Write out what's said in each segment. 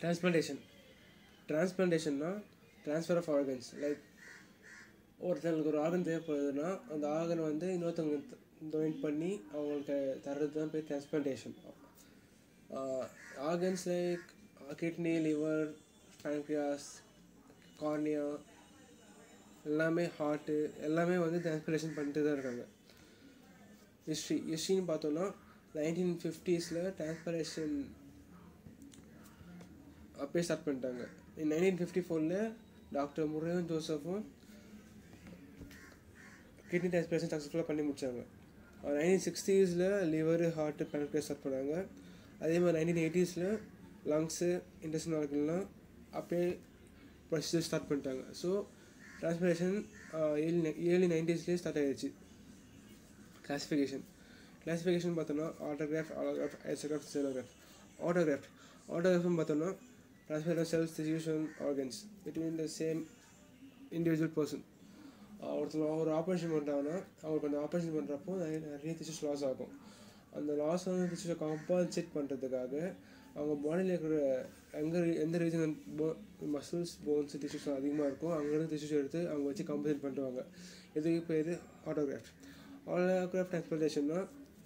transplantation டிரான்ஸ்பிளான்டேஷன்னா transfer of organs like ஒருத்தங்களுக்கு ஒரு ஆர்கன் தேவைப்படுதுன்னா அந்த ஆர்கனை வந்து இன்னொருத்தவங்க டொனேட் பண்ணி அவங்களுக்கு தர்றது தான் பேர் transplantation organs like kidney liver pancreas cornea எல்லாமே ஹார்ட்டு எல்லாமே வந்து டிரான்ஸ்பிளேஷன் பண்ணிட்டு தான் இருக்காங்க ஹிஸ்ட்ரி ஹிஸ்ட்ரின்னு பார்த்தோன்னா நைன்டீன் ஃபிஃப்டிஸில் டிரான்ஸ்பிளேஷன் அப்பயே ஸ்டார்ட் பண்ணிட்டாங்க நைன்டீன் ஃபிஃப்டி ஃபோரில் டாக்டர் முருகன் ஜோசஃபும் கிட்னி டிரான்ஸ்பிளேஷன் சக்ஸஸ்ஃபுல்லாக பண்ணி முடிச்சாங்க நைன்டீன் சிக்ஸ்டீஸில் லிவர் ஹார்ட்டு பேங்க்ரியாஸ் ஸ்டார்ட் பண்ணாங்க அதே மாதிரி நைன்டீன் எயிட்டிஸில் லங்ஸு இன்டெஸ்டின் ஆர்கன்லாம் அப்பயே ப்ரொசீஜர் ஸ்டார்ட் பண்ணிட்டாங்க ஸோ டிரான்ஸ்பிளேஷன் ஏர்லி ஏர்லி நைன்டிஸ்லேயே ஸ்டார்ட் ஆகிடுச்சு கிளாஸிஃபிகேஷன் கிளாஸிஃபிகேஷன் பார்த்தோன்னா autograft allograft isograft xenograft autograft ஆட்டோகிராஃப்னு பார்த்தோன்னா transplantation cells tissues organs between the same individual person ஒருத்தர் ஒரு ஆப்ரேஷன் பண்ணுறாங்கன்னா அவங்களுக்கு அந்த ஆப்ரேஷன் பண்ணுறப்போ நிறைய நிறைய டிஷ்யூஸ் லாஸ் ஆகும் அந்த லாஸ் ஆன டிஷ்யூஸை காம்பன்சேட் பண்ணுறதுக்காக அவங்க பாடியில் இருக்கிற எங்கே எந்த ரீஜன் போ மசில்ஸ் போன்ஸ் டிஷ்யூஸ் அதிகமாக இருக்கோ அங்கேருந்து டிஷ்யூஸ் எடுத்து அவங்க வச்சு காம்பன்சேட் பண்ணுவாங்க இதுக்கு பேர் ஆட்டோகிராஃப்ட் ஆட்டோகிராஃப்ட் டிரான்ஸ்பிளேஷன்னா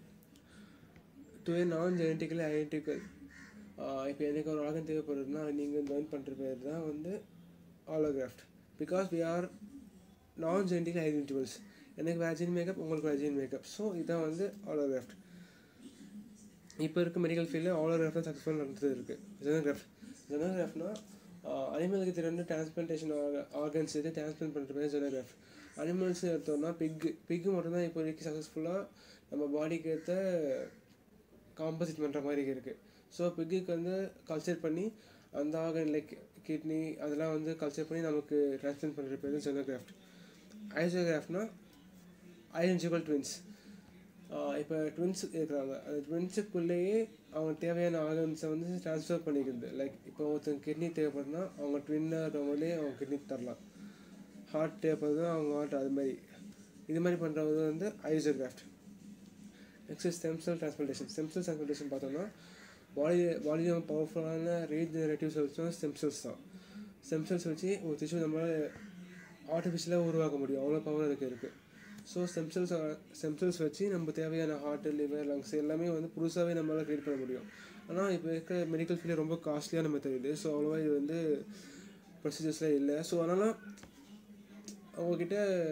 to a non genetically identical இப்போ எனக்கு ஒரு ஆர்கன் தேவைப்படுதுன்னா நீங்கள் ஜாயின் பண்ணுற பேர் தான் வந்து allograft because we are non genetical identicals எனக்கு வேஜின் மேக்கப் உங்களுக்கு வேஜின் மேக்கப் ஸோ இதான் வந்து ஆலோகிராஃப்ட் இப்போ இருக்க மெடிக்கல் ஃபீல்டில் ஆலோகிராஃப் தான் சக்ஸஸ்ஃபுல் நடந்துட்டு இருக்குது ஜெனோகிராஃப்ட் ஜெனோகிராஃப்னா அனிமலுக்கு திறந்து டிரான்ஸ்பிளான்டேஷன் ஆர்கன்ஸ் இது டிரான்ஸ்பிளான்ட் பண்ணுற பேர் ஜெனோகிராஃப்ட் அனிமல்ஸ் எடுத்தோம்னா பிக்கு பிக்கு மட்டும்தான் இப்போ வரைக்கும் சக்ஸஸ்ஃபுல்லாக நம்ம பாடிக்கு ஏற்ற காம்பசிட் பண்ணுற மாதிரி இருக்குது ஸோ பிக்குக்கு வந்து கல்ச்சர் பண்ணி அந்த ஆர்கன் லைக் கிட்னி அதெல்லாம் வந்து கல்ச்சர் பண்ணி நமக்கு டிரான்ஸ்பிளான்ட் பண்ணுற பேர் ஜெனோகிராஃப்ட் ஐசோகிராஃப்னா ஐடென்டிக்கல் ட்வின்ஸ் இப்போ ட்வின்ஸ் இருக்கிறாங்க அந்த ட்வின்ஸுக்குள்ளேயே அவங்க தேவையான ஆர்கன்ஸை வந்து ட்ரான்ஸ்ஃபர் பண்ணிக்கிறது லைக் இப்போ ஒருத்தங்க கிட்னி தேவைப்படுதுன்னா அவங்க ட்வின்னாக இருக்கிறவங்களே அவங்க கிட்னி தரலாம் ஹார்ட் தேவைப்படுதுன்னா அவங்க ஹார்ட் அது மாதிரி இது மாதிரி பண்ணுறது வந்து isograft next stem cell transplantation stem cell transplantation பார்த்தோம்னா பாடி பாடியில் பவர்ஃபுல்லான ரீஜெனரேட்டிவ் செல்ஸ்னால் ஸ்டெம் செல்ஸ் தான் ஸ்டெம் செல்ஸ் வச்சு ஒரு டிஷ்யூ நம்மளால் ஆர்டிஃபிஷியலாக உருவாக்க முடியும் அவ்வளோ பவர் அதுக்கு இருக்குது so stem cells stem cells வச்சு நம்ம தேவையான ஹார்ட்டு லிவர் லங்ஸ் எல்லாமே வந்து புதுசாகவே நம்மளால் க்ரியேட் பண்ண முடியும் ஆனால் இப்போ இருக்க மெடிக்கல் ஃபீல்டு ரொம்ப காஸ்ட்லியான மெத்தட் இது ஸோ அவ்வளோவா இது வந்து ப்ரொசீஜர்ஸ்லாம் இல்லை ஸோ அதனால் அவங்கக்கிட்ட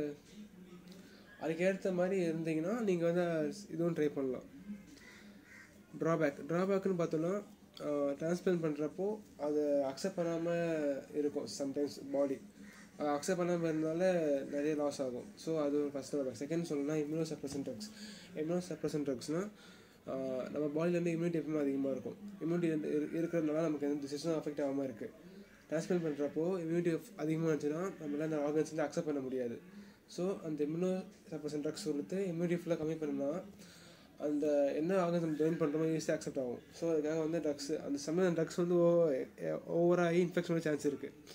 அதுக்கேற்ற மாதிரி இருந்தீங்கன்னா நீங்கள் வந்து இதுவும் ட்ரை பண்ணலாம் ட்ராபேக் ட்ராபேக்னு பார்த்தோன்னா டிரான்ஸ்பிளான்ட் பண்ணுறப்போ அதை அக்செப்ட் பண்ணாமல் இருக்கும் சம்டைம்ஸ் பாடி அதை அக்செப்ட் பண்ணாமல் இருந்தனால நிறைய லாஸ் ஆகும் ஸோ அது ஒரு ஃபஸ்ட் ட்ராபேக் செகண்ட் சொல்லணும்னா immunosuppression drugs immunosuppression ட்ரக்ஸ்னால் நம்ம பாடியிலேருந்து இம்யூனிட்டி எப்பவுமே அதிகமாக இருக்கும் இம்யூனிட்டி இருக்கிறதுனால நமக்கு எந்த டிசீஸும் அஃபெக்ட் ஆகாமல் இருக்குது டிரான்ஸ்பிளான்ட் பண்ணுறப்போ இம்யூனிட்டி அதிகமாக இருந்துச்சுன்னா நம்மளால் அந்த ஆர்கன்ஸ் வந்து அக்செப்ட் பண்ண முடியாது ஸோ அந்த இம்யூனோ சப்ரசன் ட்ரக்ஸ் கொடுத்து இம்யூனிட்டி ஃபுல்லாக கம்மி பண்ணால் அந்த என்ன ஆர்கன்ஸ் நம்ம ஜாயின் பண்ணுறோமோ ஈஸியாக அக்செப்ட் ஆகும் ஸோ அதுக்காக வந்து ட்ரக்ஸ் அந்த சமயம் ட்ரக்ஸ் வந்து ஓவராகி இன்ஃபெக்ஷன் சான்ஸ் இருக்குது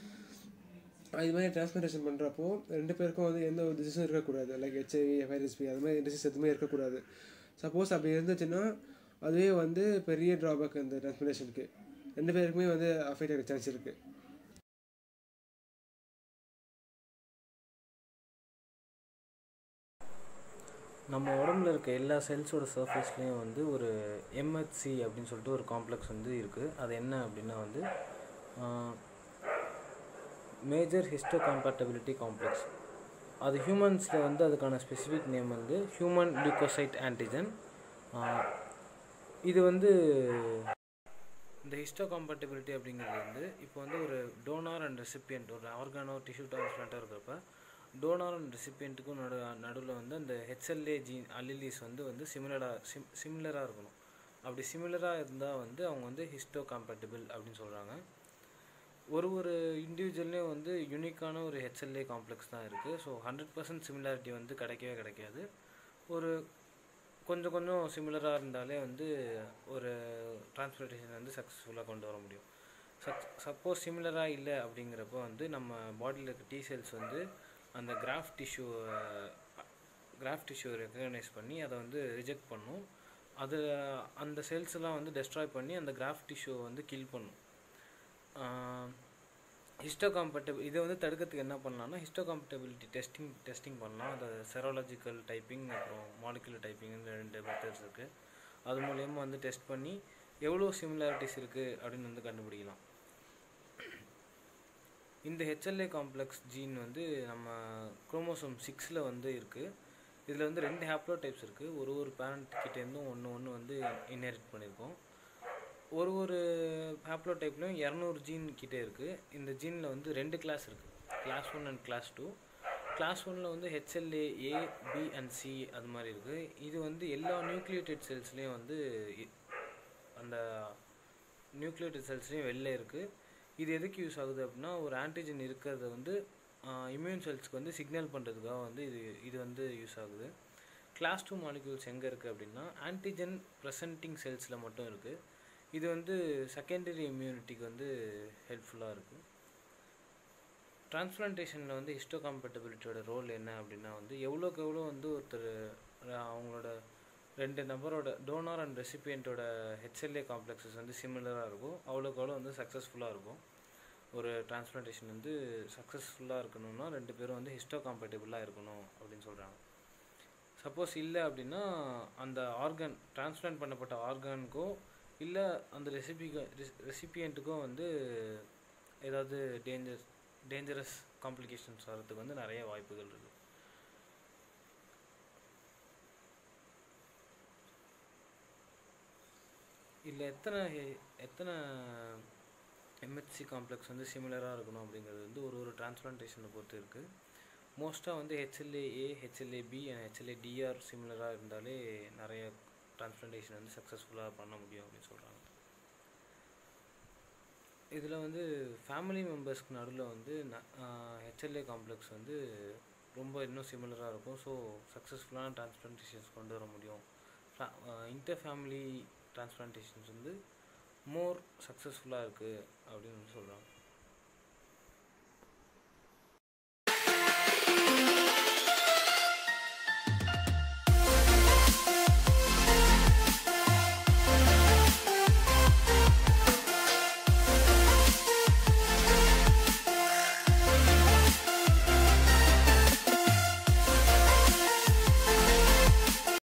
இது மாதிரி டிரான்ஸ்பிளேஷன் பண்ணுறப்போ ரெண்டு பேருக்கும் வந்து எந்த ஒரு டிசீஸும் இருக்கக்கூடாது லைக் ஹெச்ஐவி வைரஸ்பி அது மாதிரி டிசீஸ் எதுவுமே இருக்கக்கூடாது சப்போஸ் அப்படி இருந்துச்சுன்னா அதுவே வந்து பெரிய ட்ராபேக் இந்த டிரான்ஸ்பிளேஷனுக்கு ரெண்டு பேருக்குமே வந்து அஃபெக்ட் ஆகிற சான்ஸ் இருக்குது நம்ம உடம்புல இருக்க எல்லா செல்ஸோட சர்ஃபேஸ்லேயும் வந்து ஒரு எம்ஹெச்சி அப்படின்னு சொல்லிட்டு ஒரு காம்ப்ளெக்ஸ் வந்து இருக்குது அது என்ன அப்படின்னா வந்து மேஜர் ஹிஸ்டோ காம்பேட்டபிலிட்டி காம்ப்ளெக்ஸ் அது ஹியூமன்ஸில் வந்து அதுக்கான ஸ்பெசிஃபிக் நேம் வந்து ஹியூமன் லியூக்கோசைட் ஆன்டிஜன் இது வந்து இந்த ஹிஸ்டோ காம்பேட்டபிலிட்டி அப்படிங்கிறது வந்து இப்போ வந்து ஒரு டோனார் அண்ட் ரெசிபியன்ட் ஒரு ஆர்கானோ டிஷ்யூ டிரான்ஸ்பிளான்ட்டாக இருக்கிறப்ப டோனார் அண்ட் ரெசிபியண்ட்டுக்கும் நடு நடுவில் வந்து அந்த ஹெச்எல்ஏ ஜீன் அல்லிலிஸ் வந்து வந்து சிமிலராக சிம் சிமிலராக இருக்கணும் அப்படி சிமிலராக இருந்தால் வந்து அவங்க வந்து ஹிஸ்டோ காம்பேட்டபிள் அப்படின்னு சொல்கிறாங்க ஒரு ஒரு இண்டிவிஜுவல்லையும் வந்து யூனிக்கான ஒரு ஹெச்எல்ஏ காம்ப்ளெக்ஸ் தான் இருக்குது ஸோ ஹண்ட்ரட் பர்சன்ட் சிமிலாரிட்டி வந்து கிடைக்கவே கிடைக்காது ஒரு கொஞ்சம் கொஞ்சம் சிமிலராக இருந்தாலே வந்து ஒரு டிரான்ஸ்பிளேஷன் வந்து சக்ஸஸ்ஃபுல்லாக கொண்டு வர முடியும் சப் சப்போஸ் சிமிலராக இல்லை அப்படிங்கிறப்போ வந்து நம்ம பாடியில் இருக்க டி செல்ஸ் வந்து அந்த graft tissue graft tissue recognise பண்ணி அதை வந்து ரிஜெக்ட் பண்ணும் அது அந்த செல்ஸ்லாம் வந்து டெஸ்ட்ராய் பண்ணி அந்த கிராஃப்ட் டிஷ்யூவை வந்து கில் பண்ணும் ஹிஸ்டோ காம்பட்டபிள் இதை வந்து தடுக்கிறதுக்கு என்ன பண்ணலாம்னா ஹிஸ்டோ காம்பட்டபிலிட்டி டெஸ்டிங் டெஸ்டிங் பண்ணலாம் அது செரோலாஜிக்கல் டைப்பிங் அப்புறம் மாலிகுலர் டைப்பிங் ரெண்டு மெத்தட்ஸ் இருக்குது அது மூலயமா வந்து டெஸ்ட் பண்ணி எவ்வளோ சிமிலாரிட்டிஸ் இருக்குது அப்படின்னு வந்து கண்டுபிடிக்கலாம் இந்த ஹெச்எல்ஏ காம்ப்ளெக்ஸ் ஜீன் வந்து நம்ம குரோமோசோம் சிக்ஸில் வந்து இருக்குது இதில் வந்து ரெண்டு ஹேப்ளோ டைப்ஸ் இருக்குது ஒரு ஒரு பேரண்ட் கிட்டேருந்தும் ஒன்று ஒன்று வந்து இன்ஹெரிட் பண்ணியிருக்கோம் ஒரு ஒரு ஹேப்ளோ டைப்லையும் இரநூறு ஜீன் கிட்டே இருக்குது இந்த ஜீனில் வந்து ரெண்டு கிளாஸ் இருக்குது class one and class two class ஒனில் வந்து HLA A B and C அது மாதிரி இருக்குது இது வந்து எல்லா நியூக்ளியேட்டட் செல்ஸ்லேயும் வந்து இ- அந்த நியூக்ளியேட்டட் செல்ஸ்லேயும் வெளில இருக்குது இது எதுக்கு யூஸ் ஆகுது அப்படின்னா ஒரு ஆன்டிஜன் இருக்கிறத வந்து இம்யூன் செல்ஸ்க்கு வந்து சிக்னல் பண்ணுறதுக்காக வந்து இது இது வந்து யூஸ் ஆகுது கிளாஸ் டூ மாலிக்யூல்ஸ் எங்கே இருக்குது அப்படின்னா ஆன்டிஜன் ப்ரெசன்டிங் செல்ஸில் மட்டும் இருக்குது இது வந்து செகண்டரி இம்யூனிட்டிக்கு வந்து ஹெல்ப்ஃபுல்லாக இருக்குது டிரான்ஸ்பிளான்டேஷனில் வந்து ஹிஸ்டோ காம்பட்டபிலிட்டியோட ரோல் என்ன அப்படின்னா வந்து எவ்வளோக்கு எவ்வளோ வந்து ஒருத்தர் அஹ், அவங்களோட ரெண்டு நபரோட டோனார் அண்ட் ரெசிபியண்ட்டோட ஹெச்எல்ஏ காம்ப்ளெக்ஸஸ் வந்து சிமிலராக இருக்கும் அவ்வளோக்கு அவ்வளோ வந்து சக்ஸஸ்ஃபுல்லாக இருக்கும் ஒரு டிரான்ஸ்பிளான்டேஷன் வந்து சக்ஸஸ்ஃபுல்லாக இருக்கணும்னா ரெண்டு பேரும் வந்து ஹிஸ்டோ காம்பேட்டபிளாக இருக்கணும் அப்படின்னு சொல்கிறாங்க சப்போஸ் இல்லை அப்படின்னா அந்த ஆர்கன் டிரான்ஸ்பிளான்ட் பண்ணப்பட்ட ஆர்கானுக்கோ இல்லை அந்த ரெசிபிக்கு ரெசிபியண்ட்டுக்கோ வந்து ஏதாவது டேஞ்சர் டேஞ்சரஸ் காம்ப்ளிகேஷன்ஸ் வர்றதுக்கு வந்து நிறைய வாய்ப்புகள் இருக்குது இல்லை எத்தனை ஹெ- எத்தனை எம்ஹெச்சி காம்ப்ளெக்ஸ் வந்து சிமிலராக இருக்கணும் அப்படிங்கிறது வந்து ஒரு ஒரு டிரான்ஸ்பிளான்டேஷனை பொறுத்து இருக்குது மோஸ்ட்டாக வந்து HLA A HLA B and HLA DR சிமிலராக இருந்தாலே நிறைய டிரான்ஸ்பிளான்டேஷன் வந்து சக்ஸஸ்ஃபுல்லாக பண்ண முடியும் அப்படின்னு சொல்கிறாங்க இதில் வந்து ஃபேமிலி மெம்பர்ஸ்க்கு நடுவில் வந்து ஹெச்எல்ஏ காம்ப்ளெக்ஸ் வந்து ரொம்ப இன்னும் சிமிலராக இருக்கும் ஸோ சக்ஸஸ்ஃபுல்லான டிரான்ஸ்பிளான்டேஷன்ஸ் கொண்டு வர முடியும் இன்டர் ஃபேமிலி டிரான்ஸ்பிளான்டேஷன்ஸ் வந்து மோர் சக்ஸஸ்ஃபுல்லாக இருக்குது அப்படின்னு வந்து சொல்கிறாங்க